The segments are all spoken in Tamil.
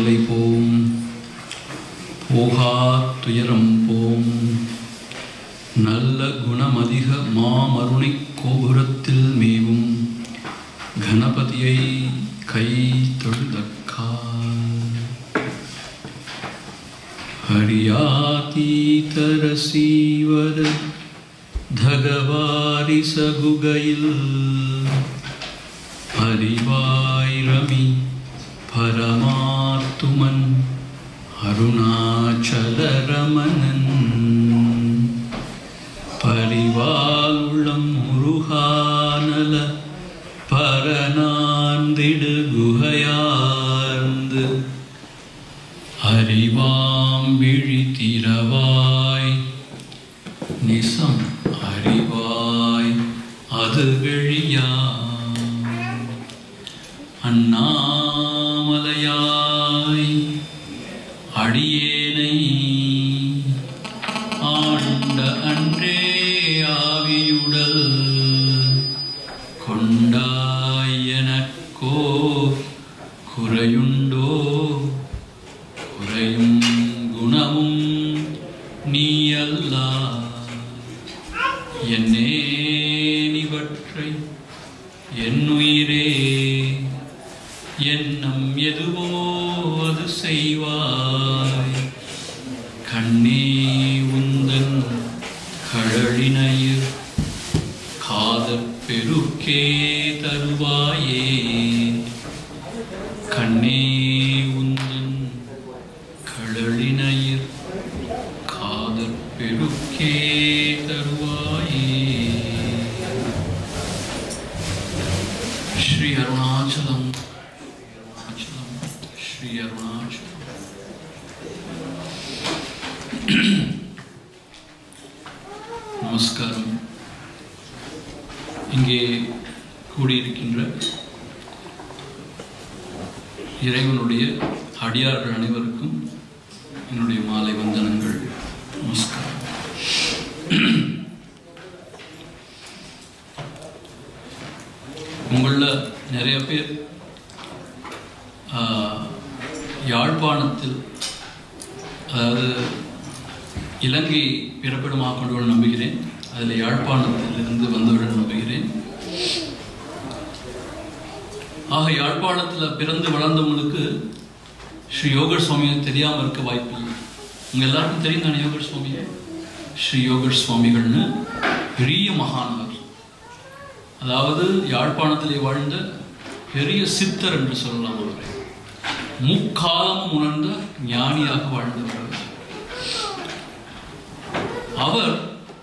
கவலை போம் போகா துயரம் போம் நல்ல குணமதிக மாமருணை கோபுரத்தில் மேவும் கணபதியை கை தொழுதக்கால் ഹരിയാതീതരസീവര ധഗവാരിസഗുകയിൽ ഹരിവായിരമി പരമാത്തുമൻ അരുണാചലരമണൻ പരിവാളുളം മുരുഹാനല പരനാന്തിട് ഗുഹയാർந்து அறிவாம் விழித்திரவாய் நிசம் அறிவாய் அது விழியா அண்ணாமலையாய் அடியேனை ஆண்ட அன்றே ஆவியுடல் கொண்டாய் எனக்கோ குறையுண்டோ குறையும் குணமும் நீ அல்லா என்னே நிவற்றை என்னுயிரே எண்ணம் எதுவோ அது செய்வாய் கண்ணே உந்தன் கழலினையில் காதற் பெருக்கே தருவாயே கண்ணே உந்தன் கழலினையில் காதற் பெருக்கே தருவாயே ஸ்ரீ அருணாச்சலம் அருணாச்சலம் ஸ்ரீ அருணாச்சலம் நமஸ்காரம் இங்கே கூடியிருக்கின்ற இறைவனுடைய அடியார்கள் அனைவருக்கும் என்னுடைய மாலை வந்தனங்கள் நமஸ்காரம் உங்களில் நிறைய பேர் ஆஹ், யாழ்ப்பாணத்தில் அதாவது இலங்கை பிறப்பிடமாக கொண்டு நம்புகிறேன் அதில் யாழ்ப்பாணத்திலிருந்து வந்தவுடன் நம்புகிறேன் ஆக யாழ்ப்பாணத்தில் பிறந்து வளர்ந்தவங்களுக்கு ஸ்ரீ யோகர் சுவாமியை தெரியாமல் இருக்க வாய்ப்பு இல்லை உங்க எல்லாருக்கும் தெரியும் தானே யோகர் சுவாமியை ஸ்ரீ யோகர் சுவாமிகள்னு பெரிய மகானவர் அதாவது யாழ்ப்பாணத்திலே வாழ்ந்த பெரிய சித்தர் என்று சொல்லலாம் அவரை முக்காலமும் உணர்ந்த ஞானியாக வாழ்ந்தவர் அவர். அவர்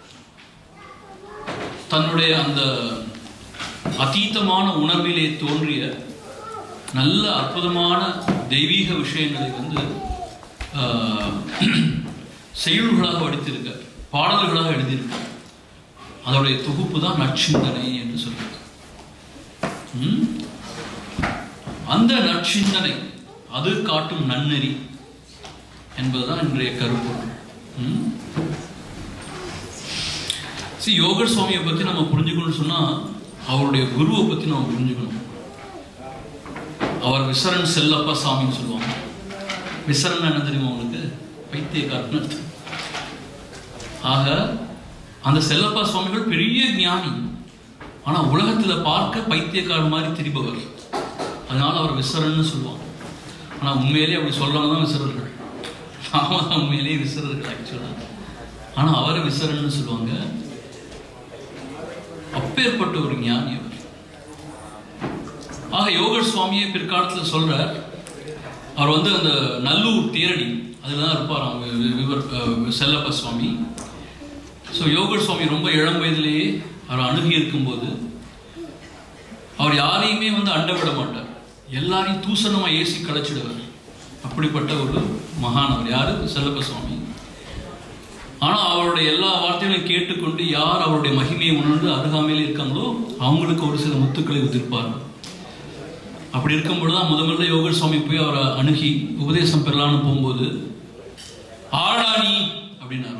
தன்னுடைய அந்த அதீதமான உணர்விலே தோன்றிய நல்ல அற்புதமான தெய்வீக விஷயங்களை வந்து ஆஹ், செய்யுள்களாக வடித்திருக்கார் பாடல்களாக எழுதியிருக்கார் அதோடைய தொகுப்பு தான் நற்சிந்தனை என்று சொல்றது ம்? அந்த நற்சிந்தனை அது காட்டும் நன்னெறி என்பதுதான் இன்றைய கருப்பொருள் ம்? See, யோகர் சுவாமியை பத்தி நம்ம புரிஞ்சுக்கணும்னு சொன்னா அவருடைய குருவை பத்தி நம்ம புரிஞ்சுக்கணும் அவர் விசரன் செல்லப்பா சாமின்னு சொல்லுவாங்க விசரன் என்ன தெரியுமா உங்களுக்கு பைத்தியக்காரன் அர்த்தம். ஆக அந்த செல்லப்பா சுவாமிகள் பெரிய ஞானி ஆனா உலகத்துல பார்க்க பைத்தியக்காரன் மாதிரி திரிபவர் அதனால அவர் விசரன்னு சொல்லுவாங்க ஆனா உண்மையிலேயே அப்படி சொல்றவங்க தான் விசரர்கள் நாம தான் உண்மையிலேயே விசரர்கள் ஆக்சுவலா ஆனா அவரை விசரன்னு சொல்லுவாங்க அப்பேற்பட்ட ஒரு ஞானி அவர் ஆக யோகர் சுவாமியை பிற்காலத்துல சொல்றார் அவர் வந்து அந்த நல்லூர் தேரடி அதுல தான் இருப்பார் அவங்க விவர் அஹ் செல்லப்ப சுவாமி ஸோ யோகர் சுவாமி ரொம்ப இளம் வயதிலேயே அவர் அணுகி இருக்கும்போது அவர் யாரையுமே வந்து அண்ட விட மாட்டார் எல்லாரையும் தூசணமா ஏசி கலைச்சிடுவார் அப்படிப்பட்ட ஒரு மகான் அவர் யாரு செல்லப்ப சுவாமி ஆனா அவருடைய எல்லா வார்த்தைகளையும் கேட்டுக்கொண்டு யார் அவருடைய மகிமையை உணர்ந்து அருகாமையில் இருக்காங்களோ அவங்களுக்கு ஒரு சில முத்துக்களை உதிர்ப்பார்கள் அப்படி இருக்கும் பொழுதுதான் முத முதல்ல யோகர் சுவாமி போய் அவரை அணுகி உபதேசம் பெறலான்னு போகும்போது ஆடா நீ அப்படின்னாராம்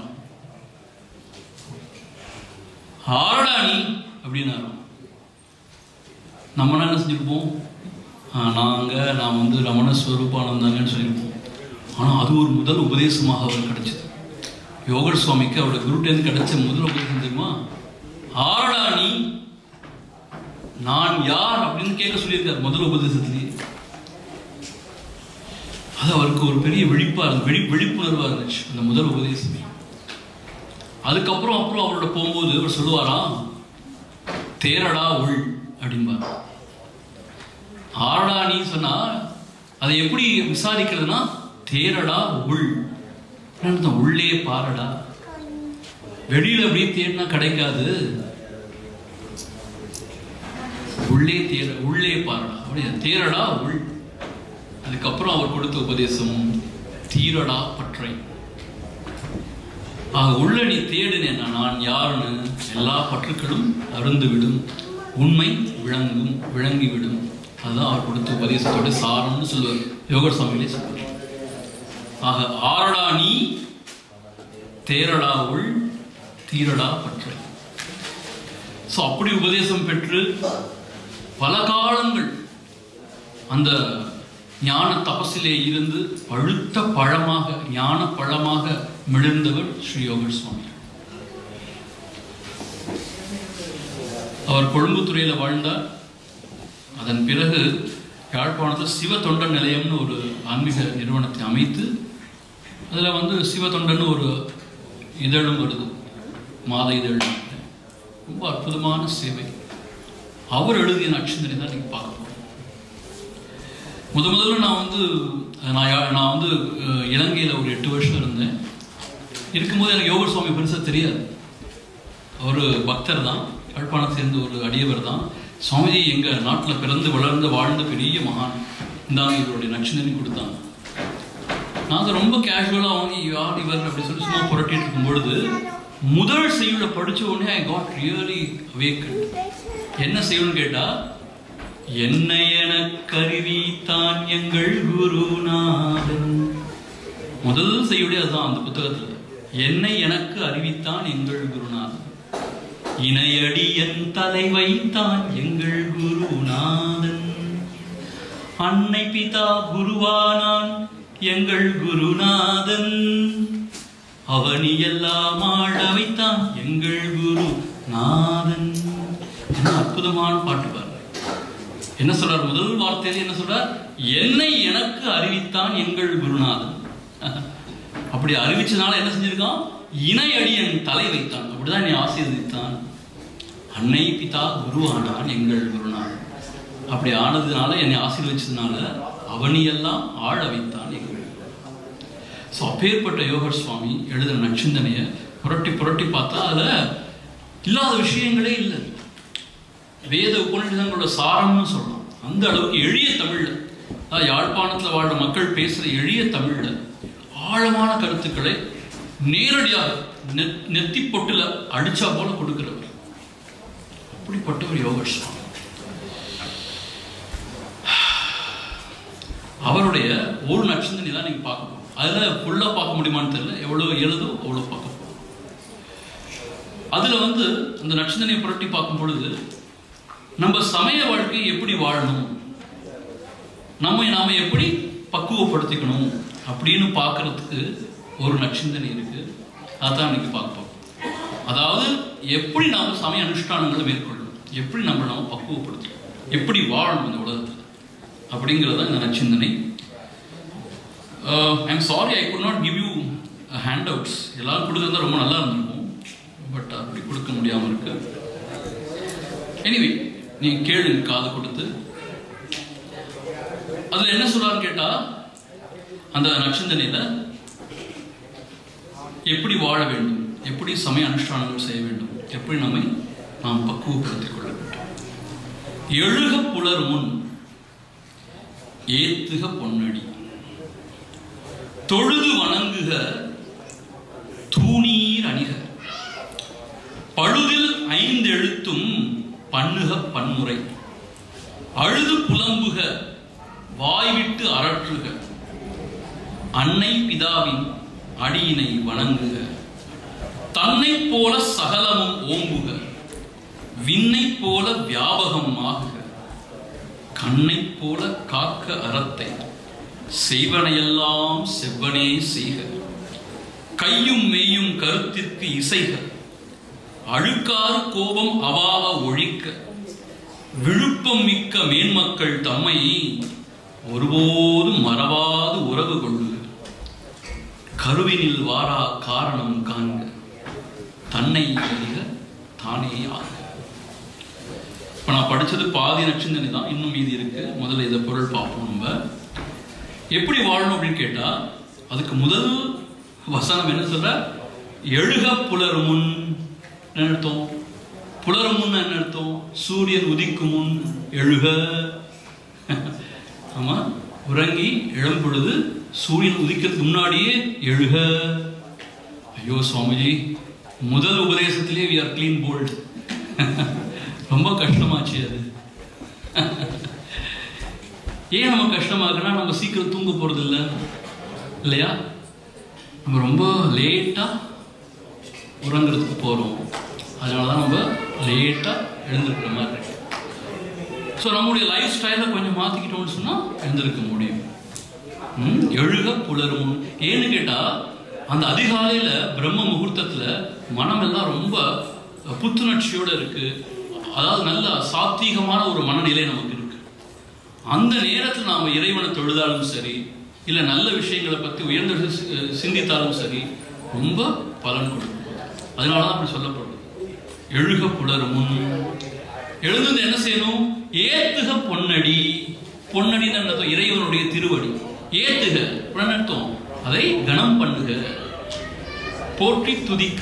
ஆடா நீ அப்படின்னாராம் நம்ம என்ன செஞ்சிருப்போம் நாங்கள் நான் வந்து ரமண ஸ்வரூபானந்தாங்கன்னு சொல்லியிருப்போம் ஆனால் அது ஒரு முதல் உபதேசமாக அவர் கிடைச்சது யோகர் சுவாமிக்கு அவரோட குருட்டேருந்து கிடைச்ச முதல் உபதேசம் தெரியுமா ஆரடா நீ நான் யார் அப்படின்னு கேட்க சொல்லியிருக்கார் முதல் உபதேசத்திலேயே அது அவருக்கு ஒரு பெரிய விழிப்பா இருந்து விழி விழிப்புணர்வா இருந்துச்சு அந்த முதல் உபதேசமே அதுக்கப்புறம் அப்புறம் அவரோட போகும்போது அவர் சொல்லுவாராம் தேரடா உள் அப்படிம்பார் ஆரடா நீ சொன்னா அதை எப்படி விசாரிக்கிறதுனா தேரடா உள் அர்த்தம் உள்ளே பாரடா வெளியில அப்படியே தேடினா கிடைக்காது உள்ளே தேட உள்ளே பாரடா அப்படியே தேரடா உள் அதுக்கப்புறம் அவர் கொடுத்த உபதேசம் தீரடா பற்றை ஆக உள்ள நீ தேடுனேன் நான் யாருன்னு எல்லா பற்றுக்களும் அருந்து விடும் உண்மை விளங்கும் விளங்கிவிடும் அதுதான் அவர் கொடுத்த உபதேசத்தோட சாரம்னு சொல்லுவார் யோகர் சுவாமிகளே சொல்லுவார் ஆக ஆரடா நீ தேரடா உள் தீரடா பற்றை ஸோ அப்படி உபதேசம் பெற்று பல காலங்கள் அந்த ஞான தபசிலே இருந்து பழுத்த பழமாக ஞான பழமாக மிளர்ந்தவர் ஸ்ரீ யோகர் சுவாமி அவர் கொழும்புத்துறையில் வாழ்ந்தார் அதன் பிறகு யாழ்ப்பாணத்தில் சிவ தொண்டன் நிலையம்னு ஒரு ஆன்மீக நிறுவனத்தை அமைத்து அதில் வந்து சிவ தொண்டன் ஒரு இதழும் வருது மாத இதழ் ரொம்ப அற்புதமான சேவை அவர் எழுதிய நட்சத்திரை தான் நீங்கள் பார்க்க போகிறோம் முத முதல்ல நான் வந்து நான் யா- நான் வந்து இலங்கையில் ஒரு எட்டு வருஷம் இருந்தேன் இருக்கும்போது எனக்கு யோகர் சுவாமி பெருசாக தெரியாது அவர் பக்தர் தான் யாழ்ப்பாணத்தை சேர்ந்த ஒரு அடியவர் தான் சுவாமிஜி எங்கள் நாட்டில் பிறந்து வளர்ந்து வாழ்ந்த பெரிய மகான் இந்தாங்க இவருடைய நட்சத்திரம் கொடுத்தாங்க நான் அதை ரொம்ப கேஷுவலாக வாங்கி யார் இவர் அப்படி சொல்லி சும்மா புரட்டிட்டு இருக்கும் பொழுது முதல் செய்யுளை படிச்ச உடனே ஐ காட் ரியலி அவேக்கட் என்ன செய்யுள்னு கேட்டா என்னை எனக்கருவி தான் எங்கள் குருநாதன் முதல் செய்யுளே அதுதான் அந்த புத்தகத்துல என்னை எனக்கு அறிவித்தான் எங்கள் குருநாதன் இணையடி என் தலை வைத்தான் எங்கள் குருநாதன் அன்னை பிதா குருவானான் எங்கள் குருநாதன் அவனி எல்லாம் ஆழ வைத்தான் எங்கள் குரு நாதன் என்ன அற்புதமான பாட்டு பாருங்க என்ன சொல்றார் முதல் வார்த்தையில என்ன சொல்றார் என்னை எனக்கு அறிவித்தான் எங்கள் குருநாதன் அப்படி அறிவிச்சனால என்ன செஞ்சிருக்கான் இணை அடியன் தலை வைத்தான் அப்படிதான் என்னை ஆசீர்வதித்தான் அன்னை பிதா குருவானான் எங்கள் குருநாதன் அப்படி ஆனதுனால என்னை ஆசீர்வதிச்சதுனால அவனியெல்லாம் ஆழ வைத்தான் எங்கள் ஸோ அப்பேற்பட்ட யோகர் சுவாமி எழுதின நச்சிந்தனையை புரட்டி புரட்டி பார்த்தா அதில் இல்லாத விஷயங்களே இல்லை வேத உபநிஷதங்களோட சாரம்னு சொல்லலாம் அந்த அளவுக்கு எளிய தமிழ்ல அதாவது யாழ்ப்பாணத்தில் வாழ்ற மக்கள் பேசுகிற எளிய தமிழ்ல ஆழமான கருத்துக்களை நேரடியாக நெத் நெத்தி பொட்டுல அடிச்சா போல கொடுக்கிறவர் அப்படிப்பட்ட ஒரு யோகர் சுவாமி அவருடைய ஒரு நட்சத்திரம் தான் நீங்க பார்க்க போறோம் அதுல ஃபுல்லா பார்க்க முடியுமான்னு தெரியல எவ்வளவு எழுதோ அவ்வளவு பார்க்க போறோம் அதுல வந்து அந்த நட்சத்திரனை புரட்டி பார்க்கும் பொழுது நம்ம சமய வாழ்க்கையை எப்படி வாழணும் நம்மை நாம எப்படி பக்குவப்படுத்திக்கணும் அப்படின்னு பார்க்கறதுக்கு ஒரு நட்சத்திரம் இருக்கு அதான் இன்னைக்கு பார்ப்போம் அதாவது எப்படி நாம சமய அனுஷ்டானங்களை மேற்கொள்ளணும் எப்படி நம்ம நாம பக்குவப்படுத்தணும் எப்படி வாழணும் இந்த உலகத்தில் அப்படிங்கிறது தான் இந்த நச்சிந்தனை I'm sorry I could not give you handouts எல்லாரும் கொடுத்துருந்தா ரொம்ப நல்லா இருந்திருக்கும் பட் அப்படி கொடுக்க முடியாமல் இருக்கு எனிவே நீ கேளு காது கொடுத்து அதுல என்ன சொல்றாரு கேட்டா அந்த நட்சத்திரையில எப்படி வாழ வேண்டும் எப்படி சமய அனுஷ்டானங்கள் செய்ய வேண்டும் எப்படி நம்மை நாம் பக்குவப்படுத்திக் கொள்ள வேண்டும் எழுக புலர் முன் ஏத்துக பொன்னடி தொழுது வணங்குக தூணீர் அணிக பழுதில் ஐந்தெழுத்தும் பண்ணுக பன்முறை அழுது புலம்புக வாய்விட்டு அரற்றுக அன்னை பிதாவின் அடியினை வணங்குக தன்னை போல சகலமும் ஓம்புக விண்ணை போல வியாபகம் ஆகுக கண்ணை போல காக்க அறத்தை செய்வனையெல்லாம் செவ்வனே செய்க கையும் மெய்யும் கருத்திற்கு இசைக அழுக்காறு கோபம் அவாக ஒழிக்க விழுப்பம் மிக்க மேன்மக்கள் தம்மை ஒருபோதும் மறவாது உறவு கொள்ளுக கருவினில் வாரா காரணம் காண்க தன்னை அறிக தானே ஆக இப்போ நான் படிச்சது பாதி நச்சுந்தனி தான் இன்னும் மீதி இருக்கு முதல்ல இதை பொருள் பார்ப்போம் நம்ம எப்படி வாழணும் அப்படின்னு கேட்டா அதுக்கு முதல் வசனம் என்ன சொல்ற எழுக புலர் முன் என்ன அர்த்தம் புலர் முன் என்ன அர்த்தம் சூரியன் உதிக்கும் முன் எழுக ஆமா உறங்கி எழும் பொழுது சூரியன் உதிக்கிறதுக்கு முன்னாடியே எழுக ஐயோ சுவாமிஜி முதல் உபதேசத்திலே வி ஆர் கிளீன் போல்ட் ரொம்ப கஷ்டமாச்சு அது ஏன் நம்ம கஷ்டமாகுன்னா நம்ம சீக்கிரம் தூங்க போறது இல்ல இல்லையா நம்ம ரொம்ப லேட்டா உறங்குறதுக்கு போறோம் அதனால தான் நம்ம லேட்டா எழுந்திருக்கிற மாதிரி இருக்கு ஸோ நம்முடைய லைஃப் ஸ்டைலை கொஞ்சம் மாத்திக்கிட்டோம்னு சொன்னா எழுந்திருக்க முடியும் ம், எழுக புலரும் ஏன்னு கேட்டா அந்த அதிகாலையில பிரம்ம முகூர்த்தத்துல மனம் எல்லாம் ரொம்ப புத்துணர்ச்சியோட இருக்கு அதாவது நல்ல சாத்வீகமான ஒரு மனநிலை நமக்கு இருக்கு அந்த நேரத்தில் நாம இறைவனை தொழுதாலும் சரி இல்ல நல்ல விஷயங்களை பத்தி உயர்ந்த சி- சிந்தித்தாலும் சரி ரொம்ப பலன் கொடுக்கும் அதனாலதான் அப்படி சொல்லப்படுது எழுக புலரும் முன் எழுந்து என்ன செய்யணும் ஏத்துக பொன்னடி பொன்னடின்னு என்ன அர்த்தம்? இறைவனுடைய திருவடி ஏத்துக அப்படின்னா என்ன அர்த்தம் அதை கணம் பண்ணுக போற்றி துதிக்க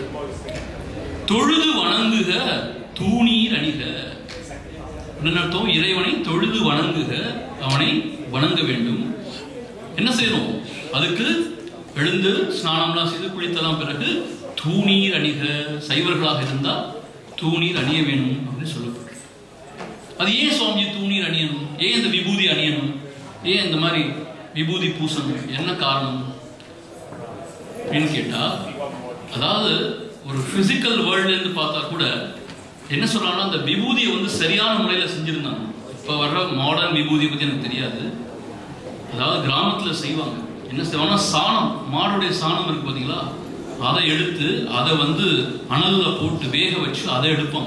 தொழுது வணங்குக தூணீர் அணிக என்ன அர்த்தம் இறைவனை தொழுது வணங்குக அவனை வணங்க வேண்டும் என்ன செய்யணும் அதுக்கு எழுந்து ஸ்நானம்லாம் செய்து குளித்தலாம் பிறகு தூணீர் அணிக சைவர்களாக இருந்தால் தூணீர் அணிய வேணும் அப்படின்னு சொல்லப்பட்டிருக்கு அது ஏன் சுவாமி தூணீர் அணியணும் ஏன் இந்த விபூதி அணியணும் ஏன் இந்த மாதிரி விபூதி பூசணும் என்ன காரணம் அப்படின்னு கேட்டா அதாவது ஒரு பிசிக்கல் வேர்ல்ட்ல இருந்து பார்த்தா கூட என்ன சொல்றாங்கன்னா அந்த விபூதியை வந்து சரியான முறையில செஞ்சிருந்தாங்க இப்ப வர்ற மாடர்ன் விபூதியை பத்தி எனக்கு தெரியாது அதாவது கிராமத்துல செய்வாங்க என்ன செய்வாங்கன்னா சாணம் மாடுடைய சாணம் இருக்கு பாத்தீங்களா அதை எடுத்து அதை வந்து அனல்ல போட்டு வேக வச்சு அதை எடுப்பாங்க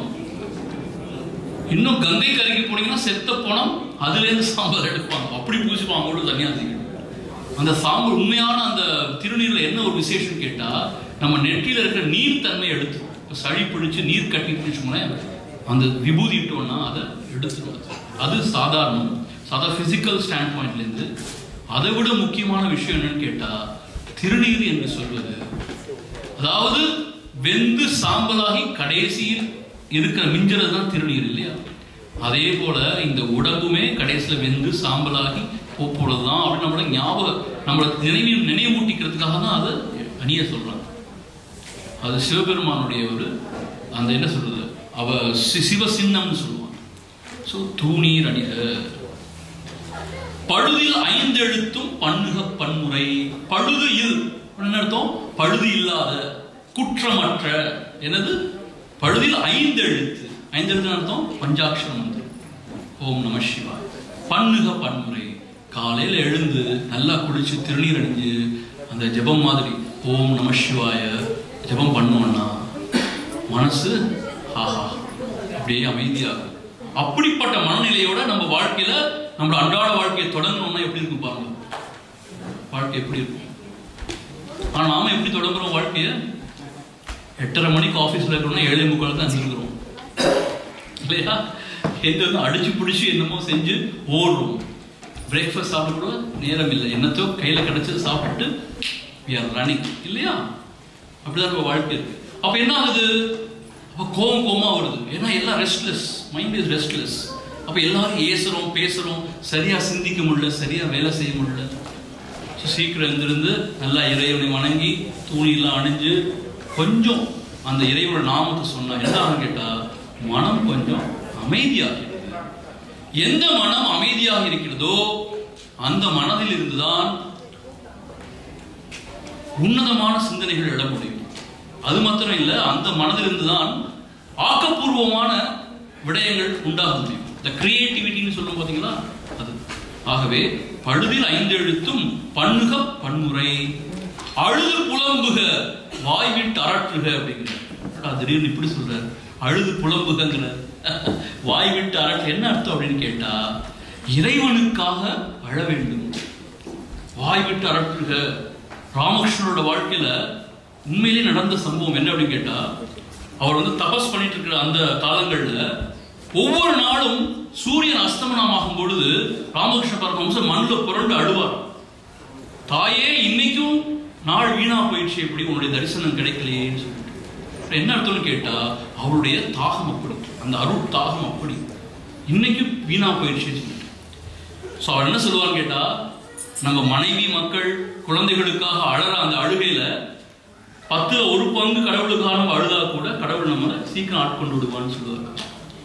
இன்னும் கங்கை கரைக்கு போனீங்கன்னா செத்த பணம் அதுல இருந்து சாம்பல் எடுப்பாங்க அப்படி பூசிப்பாங்க அவங்களும் தனியா தெரியும் அந்த சாம்பல் உண்மையான அந்த திருநீர்ல என்ன ஒரு விசேஷம் கேட்டா நம்ம நெற்றியில இருக்கிற நீர் தன்மை எடுத்து இப்ப சளி பிடிச்சு நீர் கட்டிட்டு வச்சுக்கோங்களேன் அந்த விபூதி இட்டோம்னா அதை எடுத்துரும் அது. அது சாதாரணம் சாதா பிசிக்கல் ஸ்டாண்ட் பாயிண்ட்ல இருந்து அதை விட முக்கியமான விஷயம் என்னன்னு கேட்டா திருநீர் என்று சொல்வது அதாவது வெந்து சாம்பலாகி கடைசியில் இருக்கிற மிஞ்சுறது தான் திருநீர் இல்லையா அதே போல இந்த உடம்புமே கடைசியில் வெந்து சாம்பலாகி போப்போறது தான் அப்படின்னு நம்மள ஞாபகம் நம்மளை நினைவில் நினைவூட்டிக்கிறதுக்காக தான் அதை அணிய சொல்றாங்க அது சிவபெருமானுடைய ஒரு அந்த என்ன சொல்றது அவ சி- சிவ சின்னம்னு சொல்லுவாங்க ஸோ தூணீர் அணிக பழுதில் ஐந்தெழுத்தும் பண்ணுக பன்முறை பழுது இல் என்ன அர்த்தம் பழுது இல்லாத குற்றமற்ற என்னது பழுதில் ஐந்து எழுத்து ஐந்து எழுத்து அர்த்தம் பஞ்சாட்சர மந்திரம் ஓம் நம சிவாய் பண்ணுக பன்முறை காலையில எழுந்து நல்லா குளிச்சு திருநீர் அணிஞ்சு அந்த ஜெபம் மாதிரி ஓம் நம சிவாய ஜெபம் பண்ணோம்னா மனசு ஆஹா அப்படியே அமைதியாகும் அப்படிப்பட்ட மனநிலையோட நம்ம வாழ்க்கையில நம்ம அன்றாட வாழ்க்கையை தொடங்கணும்னா எப்படி இருக்கும் பாருங்க வாழ்க்கை எப்படி இருக்கும் ஆனா நாம எப்படி தொடங்குறோம் வாழ்க்கைய எட்டரை மணிக்கு ஆபீஸ்ல இருக்கிறோம்னா ஏழை முக்கால் தான் இருக்கிறோம் இல்லையா எந்த வந்து அடிச்சு பிடிச்சி என்னமோ செஞ்சு ஓடுறோம் பிரேக்ஃபாஸ்ட் சாப்பிட கூட நேரம் இல்லை என்னத்தையோ கையில கிடைச்சது சாப்பிட்டு we are running இல்லையா அப்படிதான் நம்ம வாழ்க்கை இருக்கு அப்ப என்ன ஆகுது அப்ப கோவம் கோவமா வருது ஏன்னா எல்லாம் ரெஸ்ட்லெஸ் மைண்ட் இஸ் ரெஸ்ட்லெஸ் அப்ப எல்லாரும் ஏசுறோம் பேசுறோம் சரியா சிந்திக்க முடியல சரியா வேலை செய்ய முடியல ஸோ சீக்கிரம் எழுந்திருந்து நல்லா இறைவனை வணங்கி தூணிலாம் அணிஞ்சு கொஞ்சம் அந்த இறைவனோட நாமத்தை சொன்னா என்ன ஆகும் கேட்டா மனம் கொஞ்சம் அமைதியாக எந்த மனம் அமைதியாக இருக்கிறதோ அந்த மனதில் இருந்துதான் உன்னதமான சிந்தனைகள் எழ முடியும் அது மாத்திரம் இல்ல அந்த மனதிலிருந்து தான் ஆக்கப்பூர்வமான விடயங்கள் உண்டாக முடியும் இந்த கிரியேட்டிவிட்டின்னு சொல்லும் பாத்தீங்களா அது ஆகவே பழுதில் ஐந்து எழுத்தும் பண்ணுக பன்முறை அழுது புலம்புக வாய் விட்டு அரற்றுக அப்படிங்கிறார் என்னடா திடீர்னு இப்படி சொல்றாரு அழுது புலம்புகங்கிறார் வாய் விட்டு அரற்று என்ன அர்த்தம் அப்படின்னு கேட்டா இறைவனுக்காக அழ வேண்டும் வாய் விட்டு அரற்றுக ராமகிருஷ்ணனோட வாழ்க்கையில உண்மையிலே நடந்த சம்பவம் என்ன அப்படின்னு கேட்டா அவர் வந்து தபஸ் பண்ணிட்டு இருக்கிற அந்த காலங்கள்ல ஒவ்வொரு நாளும் சூரியன் அஸ்தமனமாகும் பொழுது ராமகிருஷ்ண பரமஹம்சர் மண்ணில் புரண்டு அழுவார் தாயே இன்னைக்கும் நாள் வீணா போயிடுச்சு எப்படி உன்னுடைய தரிசனம் கிடைக்கலையேன்னு சொல்லிட்டு அப்புறம் என்ன அர்த்தம்னு கேட்டா அவருடைய தாகம் அப்படி அந்த அருள் தாகம் அப்படி இன்னைக்கும் வீணா போயிடுச்சுன்னு சொல்லிட்டு ஸோ அவர் என்ன சொல்லுவான்னு கேட்டா நம்ம மனைவி மக்கள் குழந்தைகளுக்காக அழற அந்த அழுகையில பத்துல ஒரு பங்கு கடவுளுக்காக நம்ம அழுதா கூட கடவுள் நம்மளை சீக்கிரம் ஆட்கொண்டு விடுவான்னு சொல்லுவார்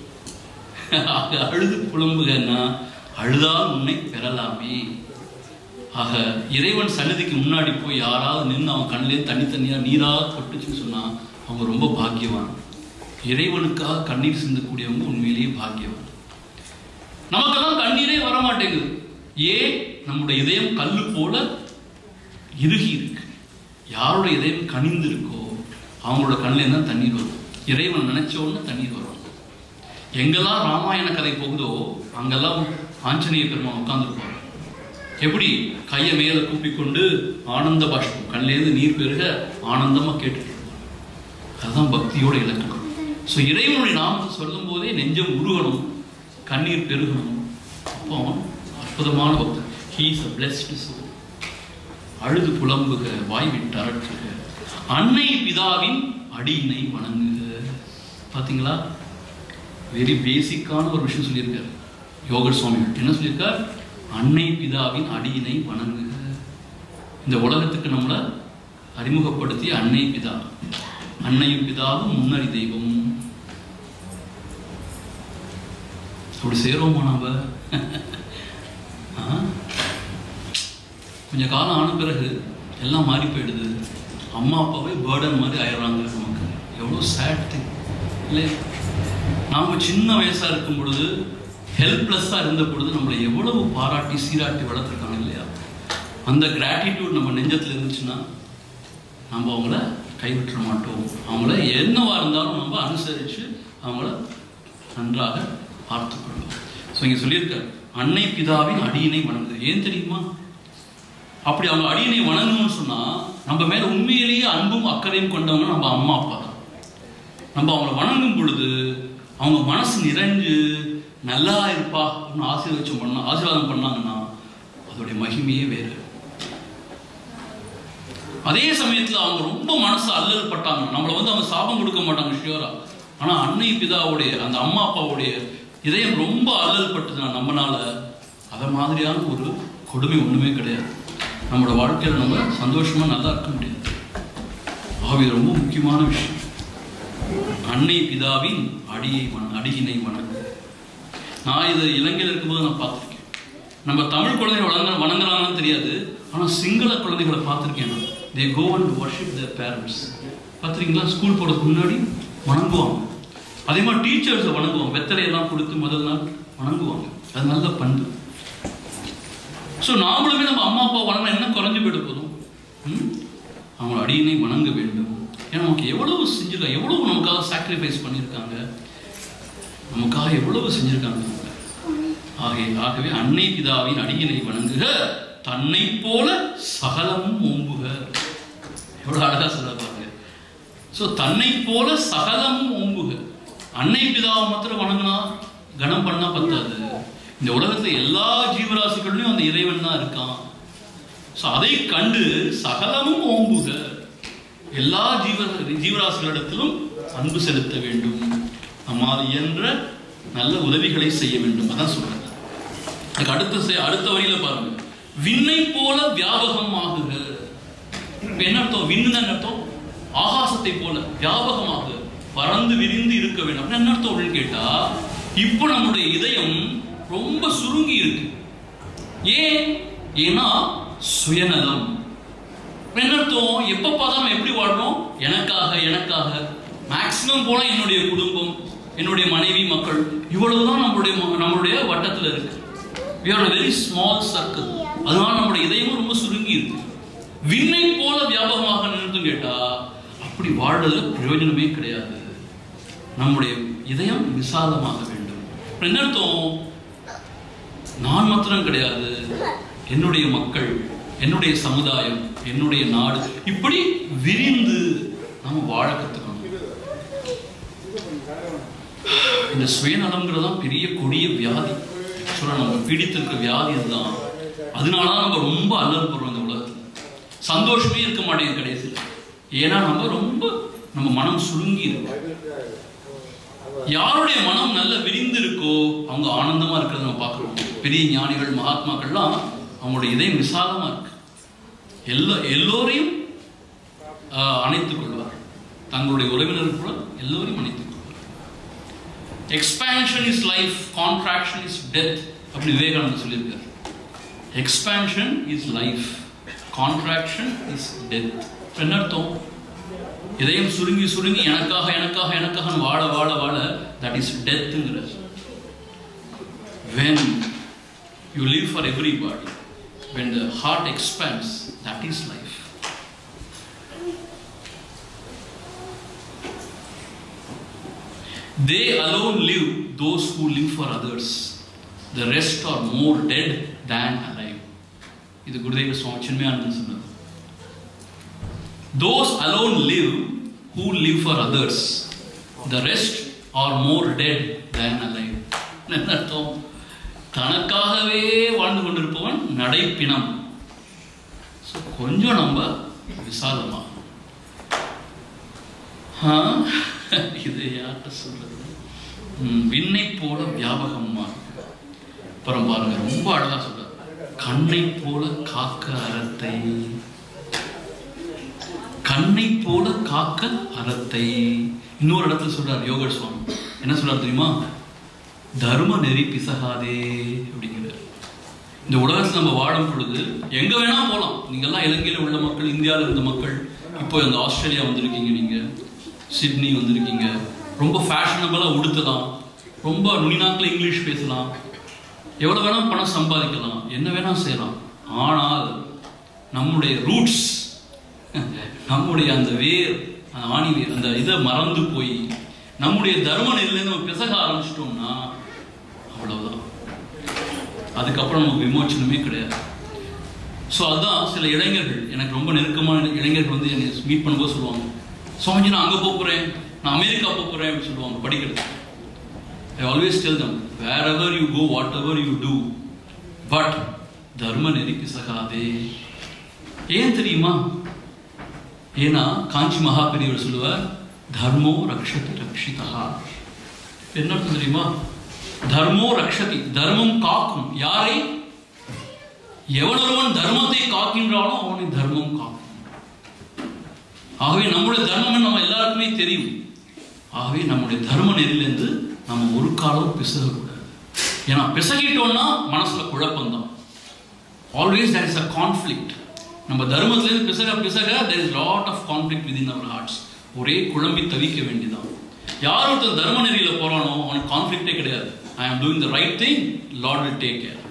ஆக அழுது புலம்புகன்னா அழுதால் உன்னை பெறலாமே ஆக இறைவன் சன்னதிக்கு முன்னாடி போய் யாராவது நின்று அவன் கண்ணிலே தண்ணி தண்ணியா நீரா கொட்டுச்சுன்னு சொன்னா அவங்க ரொம்ப பாக்கியவான் இறைவனுக்காக கண்ணீர் சிந்தக்கூடியவங்க உண்மையிலேயே பாக்கியவான் நமக்கெல்லாம் கண்ணீரே வர மாட்டேங்குது ஏன் நம்முடைய இதயம் கல்லு போல இறுகி இருக்கு யாரோட இதயம் கனிந்து இருக்கோ அவங்களோட கண்ணில் தான் தண்ணீர் வரும் இறைவன் நினைச்ச உடனே தண்ணீர் வரும் எங்கெல்லாம் ராமாயண கதை போகுதோ அங்கெல்லாம் ஆஞ்சநேய பெருமான் உட்கார்ந்துருப்பாங்க எப்படி கையை மேல கூப்பிக்கொண்டு ஆனந்த பாஷ்பம் கண்ணிலேருந்து நீர் பெருக ஆனந்தமா கேட்டுட்டு இருப்பாங்க அதுதான் பக்தியோட இலக்கணம் ஸோ இறைவனுடைய நாமத்தை சொல்லும் போதே நெஞ்சம் உருகணும் கண்ணீர் பெருகணும் அப்போ அற்புதமான பக்தன் ஹீஸ் அ பிளஸ்டு சோல் அழுது புலம்புக வாய் விட்டு அரற்றுக அன்னை பிதாவின் அடியினை வணங்குக பாத்தீங்களா வெரி பேசிக்கான ஒரு விஷயம் சொல்லியிருக்காரு யோகர் சுவாமிகள் என்ன சொல்லியிருக்கார் அன்னை பிதாவின் அடியினை வணங்குக இந்த உலகத்துக்கு நம்மளை அறிமுகப்படுத்திய அன்னை பிதா அன்னையும் பிதாவும் முன்னறி தெய்வம் அப்படி சேருவோமா நாம ஆ? கொஞ்ச காலம் ஆன பிறகு எல்லாம் மாறி போயிடுது அம்மா அப்பாவே பேர்டன் மாதிரி ஆயிடுறாங்க நமக்கு எவ்வளோ சேட் திங் இல்லை நாம் சின்ன வயசாக இருக்கும் பொழுது ஹெல்ப்லெஸ்ஸாக இருந்த பொழுது நம்மளை எவ்வளவு பாராட்டி சீராட்டி வளர்த்துருக்காங்க இல்லையா அந்த கிராட்டிடியூட் நம்ம நெஞ்சத்தில் இருந்துச்சுன்னா நம்ம அவங்கள கைவிட்டுற மாட்டோம் அவங்கள என்னவா இருந்தாலும் நம்ம அனுசரித்து அவங்கள நன்றாக பார்த்துக்கொள்வோம் ஸோ இங்கே சொல்லியிருக்காரு அன்னை பிதாவின் அடியினை வணங்குது ஏன் தெரியுமா அப்படி அவங்க அடியினை வணங்கணும்னு சொன்னா நம்ம மேல உண்மையிலேயே அன்பும் அக்கறையும் கொண்டவங்க நம்ம அம்மா அப்பா தான் நம்ம அவங்கள வணங்கும் பொழுது அவங்க மனசு நிறைஞ்சு நல்லா இருப்பா அப்படின்னு ஆசீர்வச்சம் பண்ணா ஆசீர்வாதம் பண்ணாங்கன்னா அதோடைய மகிமையே வேறு அதே சமயத்துல அவங்க ரொம்ப மனசு அல்லல் பட்டாங்க நம்மளை வந்து அவங்க சாபம் கொடுக்க மாட்டாங்க ஷியோரா ஆனா அன்னை பிதாவுடைய அந்த அம்மா அப்பாவுடைய இதயம் ரொம்ப அல்லல் பட்டுதுன்னா நம்மனால அத மாதிரியான ஒரு கொடுமை ஒண்ணுமே கிடையாது நம்மளோட வாழ்க்கையில நம்ம சந்தோஷமா நல்லா இருக்க முடியாது ஆகவே இது ரொம்ப முக்கியமான விஷயம் அன்னை பிதாவின் அடியை வண அடியினை வணங்கு நான் இது இலங்கையில் இருக்கும்போது நான் பார்த்துருக்கேன் நம்ம தமிழ் குழந்தைகள் வணங்க வணங்குறாங்கன்னு தெரியாது ஆனால் சிங்கள குழந்தைகளை பார்த்துருக்கேன் நான் they go and worship their parents பார்த்துருக்கீங்களா ஸ்கூல் போகிறதுக்கு முன்னாடி வணங்குவாங்க அதே மாதிரி டீச்சர்ஸை வணங்குவாங்க வெத்தலையெல்லாம் கொடுத்து முதல் நாள் வணங்குவாங்க அது நல்ல பண்பு ஸோ நாமளுமே நம்ம அம்மா அப்பா வணங்கினா என்ன குறைஞ்சு போயிட போதும் ம்? அவங்க அடியினை வணங்க வேண்டும் ஏன்னா நமக்கு எவ்வளவு செஞ்சிருக்காங்க எவ்வளவு நமக்காக சாக்ரிஃபைஸ் பண்ணியிருக்காங்க நமக்காக எவ்வளவு செஞ்சிருக்காங்க ஆகவே ஆகவே அன்னை பிதாவின் அடியினை வணங்குக தன்னை போல சகலமும் ஓம்புக எவ்வளவு அழகா சொல்ல பாருங்க ஸோ தன்னை போல சகலமும் ஓம்புக அன்னை பிதாவை மாத்திரம் வணங்கினா கணம் பண்ணா பத்தாது இந்த உலகத்துல எல்லா ஜீவராசிகள்லயும் அந்த இறைவன் தான் இருக்கான் ஸோ அதை கண்டு சகலமும் ஓம்புக எல்லா ஜீவ ஜீவராசிகளிடத்திலும் அன்பு செலுத்த வேண்டும் நம்மால் இயன்ற நல்ல உதவிகளை செய்ய வேண்டும் அதான் சொல்றேன் அதுக்கு அடுத்த செய்- அடுத்த வரியில பாருங்க விண்ணை போல வியாபகம் ஆகுக இப்ப என்ன அர்த்தம் விண்ணுன்னு என்ன அர்த்தம் ஆகாசத்தை போல வியாபகமாக பறந்து விரிந்து இருக்க வேண்டும் அப்படின்னா என்ன அர்த்தம் அப்படின்னு கேட்டா இப்போ நம்முடைய இதயம் ரொம்ப சுருங்கி இருக்கு ஏன் ஏன்னா சுயநலம் இப்ப என்ன அர்த்தம் எப்ப பார்த்தாலும் எப்படி வாழ்றோம் எனக்காக எனக்காக மேக்சிமம் போல என்னுடைய குடும்பம் என்னுடைய மனைவி மக்கள் இவ்வளவுதான் நம்மளுடைய ம- நம்மளுடைய வட்டத்துல இருக்கு we are a very small circle அதனால நம்முடைய இதயமும் ரொம்ப சுருங்கி இருக்கு விண்ணை போல வியாபகமாக நின்று கேட்டா அப்படி வாழ்றதுல பிரயோஜனமே கிடையாது நம்முடைய இதயம் விசாலமாக வேண்டும் அப்புறம் என்ன அர்த்தம் நான் மாத்திரம் கிடையாது என்னுடைய மக்கள் என்னுடைய சமுதாயம் என்னுடைய நாடு இப்படி விரிந்து நாம வாழ கத்துக்கணும் இந்த சுயநலம்ங்கிறது தான் பெரிய கொடிய வியாதி சொல்ல நம்ம பீடித்திருக்க வியாதி அதுதான் அதனால தான் நம்ம ரொம்ப அல்லல் போடுறோம் இந்த உலகத்துல சந்தோஷமே இருக்க மாட்டேங்குது கடைசியில் ஏன்னா நம்ம ரொம்ப நம்ம மனம் சுருங்கி இருக்கு யாருடைய மனம் நல்ல விரிந்து இருக்கோ அவங்க ஆனந்தமா இருக்கிறத நம்ம பார்க்கிறோம் பெரிய ஞானிகள் மகாத்மாக்கள்லாம் அவங்களுடைய இதயம் விசாலமா இருக்கு எல்லா எல்லோரையும் ஆஹ், அணைத்துக் கொள்வார் தங்களுடைய உறவினர்கள் கூட எல்லோரையும் அணைத்துக் கொள்வார் expansion is life contraction is death அப்படி விவேகானந்தர் சொல்லியிருக்கார் expansion is life contraction is death என்ன அர்த்தம் இதயம் சுருங்கி சுருங்கி எனக்காக எனக்காக எனக்காக வாழ வாழ வாழ தட் இஸ் டெத்துங்கிற when you live for everybody when the heart expands that is life they alone live those who live for others the rest are more dead than alive இது குருதேவ சுவாமி சின்மயானந்தன் சொன்னது those alone live who live for others the rest are more dead than alive என்ன அர்த்தம் தனக்காகவே வாழ்ந்து கொண்டிருப்பவன் நடைப்பிணம் So, கொஞ்சம் நம்ம விசாலமா ஆ, இது யார்கிட்ட சொல்றது ம், விண்ணை போல வியாபகமா அப்புறம் பாருங்க ரொம்ப அழகா சொல்றாரு கண்ணை போல காக்க அறத்தை கண்ணை போல காக்க அறத்தை இன்னொரு இடத்துல சொல்றார் யோகர் சுவாமி என்ன சொல்றார் தெரியுமா தர்ம நெறி பிசகாதே அப்படிங்கிறார் இந்த உலகத்துல நம்ம வாழும் பொழுது எங்க வேணா போகலாம் நீங்கெல்லாம் இலங்கையில உள்ள மக்கள் இந்தியாவில் இருந்த மக்கள் இப்போ இந்த ஆஸ்திரேலியா வந்திருக்கீங்க நீங்க சிட்னி வந்திருக்கீங்க ரொம்ப ஃபேஷனபிளா உடுத்தலாம் ரொம்ப நுனிநாக்கில் இங்கிலீஷ் பேசலாம் எவ்வளவு வேணா பணம் சம்பாதிக்கலாம் என்ன வேணா செய்யலாம் ஆனால் நம்முடைய ரூட்ஸ் நம்முடைய அந்த வேர் அந்த ஆணி வேர் அந்த இதை மறந்து போய் நம்முடைய தர்ம நெறிலேருந்து நம்ம பிசக ஆரம்பிச்சிட்டோம்னா அவ்வளவுதான் அதுக்கப்புறம் நமக்கு விமோச்சனமே கிடையாது ஸோ அதுதான் சில இளைஞர்கள் எனக்கு ரொம்ப நெருக்கமான இளைஞர்கள் வந்து என்னை மீட் பண்ணும்போது சொல்லுவாங்க சுவாமிஜி நான் அங்கே போகிறேன் நான் அமெரிக்கா போகிறேன் அப்படின்னு சொல்லுவாங்க படிக்கிறது I always tell them wherever you go whatever you do but தர்ம நெறி பிசகாதே ஏன் தெரியுமா ஏன்னா காஞ்சி மகாபெரியவர் சொல்லுவார் தர்மோ ரக்ஷதி ரக்ஷிதா என்ன அர்த்தம் தெரியுமா தர்மோ ரக்ஷதி தர்மம் காக்கும் யாரை எவனொருவன் தர்மத்தை காக்கின்றானோ அவனை தர்மம் காக்கும் ஆகவே நம்முடைய தர்மம் நம்ம எல்லாருக்குமே தெரியும் ஆகவே நம்முடைய தர்ம நெறியிலிருந்து நம்ம ஒரு காலம் பிசகக்கூடாது ஏன்னா பிசகிட்டோம்னா மனசுல குழப்பம் தான் always there is a conflict நம்ம தர்மத்திலேருந்து பிசக பிசக there is lot of conflict within our hearts ஒரே குழம்பி தவிக்க வேண்டியதான் யார் ஒருத்தர் தர்ம நெறியில போறானோ அவனுக்கு கான்ஃப்ளிக்டே கிடையாது I am doing the right thing lord will take care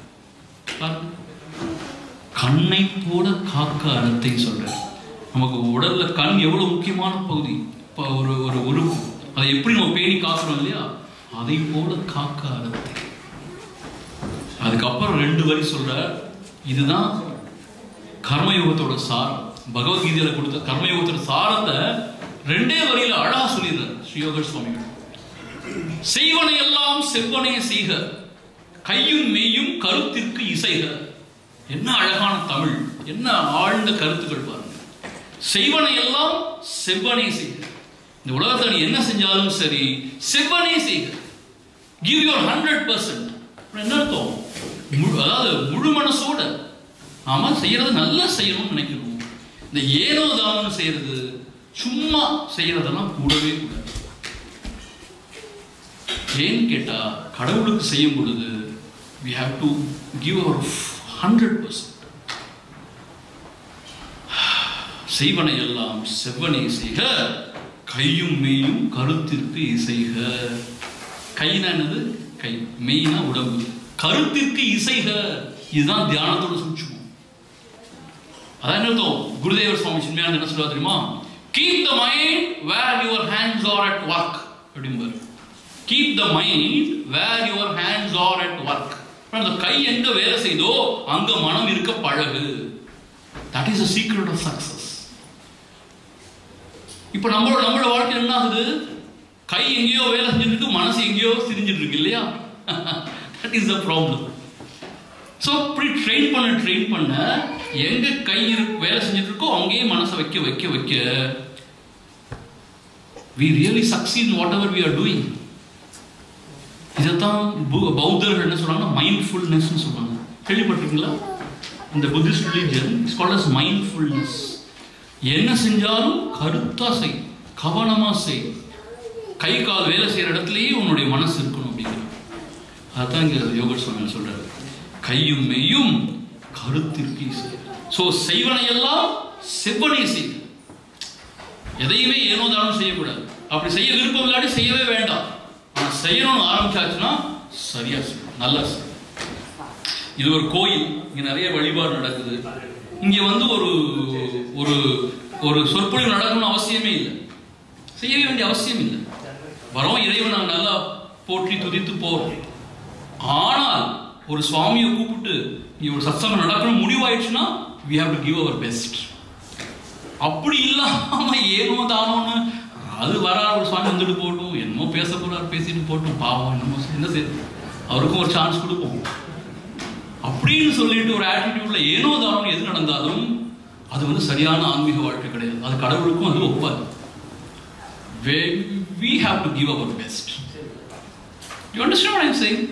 கண்ணை போல காக்க அறத்தை சொல்றேன் நமக்கு உடல்ல கண் எவ்வளவு முக்கியமான பகுதி இப்போ ஒரு ஒரு உறுப்பு அதை எப்படி நம்ம பேணி காக்கிறோம் இல்லையா அதை போல காக்க அறத்தை அதுக்கப்புறம் ரெண்டு வரி சொல்ற இதுதான் கர்மயோகத்தோட சாரம் பகவத்கீதையில கொடுத்த கர்மயோகத்தோட சாரத்தை ரெண்டே வரியில அழகா சொல்லிடுறார் ஸ்ரீயோகர் சுவாமிகள் செய்வனை எல்லாம் செவ்வனைய செய்க கையும் மெய்யும் கருத்திற்கு இசைக என்ன அழகான தமிழ் என்ன ஆழ்ந்த கருத்துக்கள் பாருங்க செய்வனை எல்லாம் செவ்வனே செய்க இந்த உலகத்தில் நீ என்ன செஞ்சாலும் சரி செவ்வனே செய்க கிவ் யுவர் ஹண்ட்ரட் பர்சன்ட் என்ன அர்த்தம் முழு- அதாவது முழு மனசோட நாம செய்யறது நல்லா செய்யணும்னு நினைக்கணும் இந்த ஏனோ தானோன்னு செய்யறது சும்மா செய்யறதெல்லாம் கூடவே கூடாது ஏன்னு கேட்டா கடவுளுக்கு செய்யும் பொழுது we have to give our hundred percent செய்வனை எல்லாம் செவ்வனை செய்க கையும் மெய்யும் கருத்திற்கு இசைக கைனா என்னது கை மெய்னா உடம்பு கருத்திற்கு இசைக இதுதான் தியானத்தோட சூட்சமம் அதான் என்ன அர்த்தம் குருதேவர் சுவாமி சின்மையான என்ன சொல்லுவா தெரியுமா keep the mind where your hands are at work அப்படிம்பாரு keep the mind where your hands are at work அந்த கை எங்க வேலை செய்தோ அங்க மனம் இருக்க பழகு that is a secret of success இப்போ நம்மளோட நம்மளோட வாழ்க்கை என்ன ஆகுது கை எங்கேயோ வேலை செஞ்சுட்டு இருக்கு மனசு எங்கேயோ சிரிஞ்சிட்டு இருக்கு இல்லையா that is the problem so இப்படி ட்ரெயின் பண்ண ட்ரெயின் பண்ண எங்க கை இருக்கு வேலை செஞ்சுட்டு இருக்கோ அங்கேயே மனசை வைக்க வைக்க வைக்க we really succeed whatever we are doing இதைத்தான் பு- பௌத்தர்கள் என்ன சொல்றாங்கன்னா மைண்ட்ஃபுல்னஸ்னு சொல்றாங்க கேள்விப்பட்டிருக்கீங்களா இந்த Buddhist religion is called as mindfulness என்ன செஞ்சாலும் கருத்தா செய் கவனமா செய் கை கால் வேலை செய்யற இடத்துலயே உன்னுடைய மனசு இருக்கணும் அப்படிங்கிறது அதான் இங்க யோகர் சுவாமி சொல்றாரு கையும் மெய்யும் கருத்திற்கு இசை சோ செய்வனை எல்லாம் செவ்வனை செய் எதையுமே ஏனோ தானோ செய்யக்கூடாது அப்படி செய்ய விருப்பம் இல்லாட்டி செய்யவே வேண்டாம் ஆனா செய்யணும்னு ஆரம்பிச்சாச்சுன்னா சரியா செய்யணும் நல்லா செய்யணும் இது ஒரு கோயில் இங்க நிறைய வழிபாடு நடக்குது இங்க வந்து ஒரு ஒரு ஒரு சொற்பொழிவு நடக்கணும்னு அவசியமே இல்லை செய்ய வேண்டிய அவசியம் இல்லை வரோம் இறைவனை நல்லா போற்றி துதித்து போறோம் ஆனால் ஒரு சுவாமியை கூப்பிட்டு நீ ஒரு சத்சங்கம் நடக்கணும் முடிவாயிடுச்சுன்னா we have to give our best அப்படி இல்லாம ஏனோ தானோன்னு அது வரார் ஒரு சுவாமி வந்துட்டு போட்டும் என்னமோ பேச போறார் பேசிட்டு போட்டும் பாவம் என்னமோ செய்- என்ன செய்யுது அவருக்கும் ஒரு சான்ஸ் கொடுப்போம் அப்படின்னு சொல்லிட்டு ஒரு ஆட்டிடியூட்ல ஏனோ தானோ எது நடந்தாலும் அது வந்து சரியான ஆன்மீக வாழ்க்கை கிடையாது அது கடவுளுக்கும் அது ஒப்பாது we have to give our best you understand what i'm saying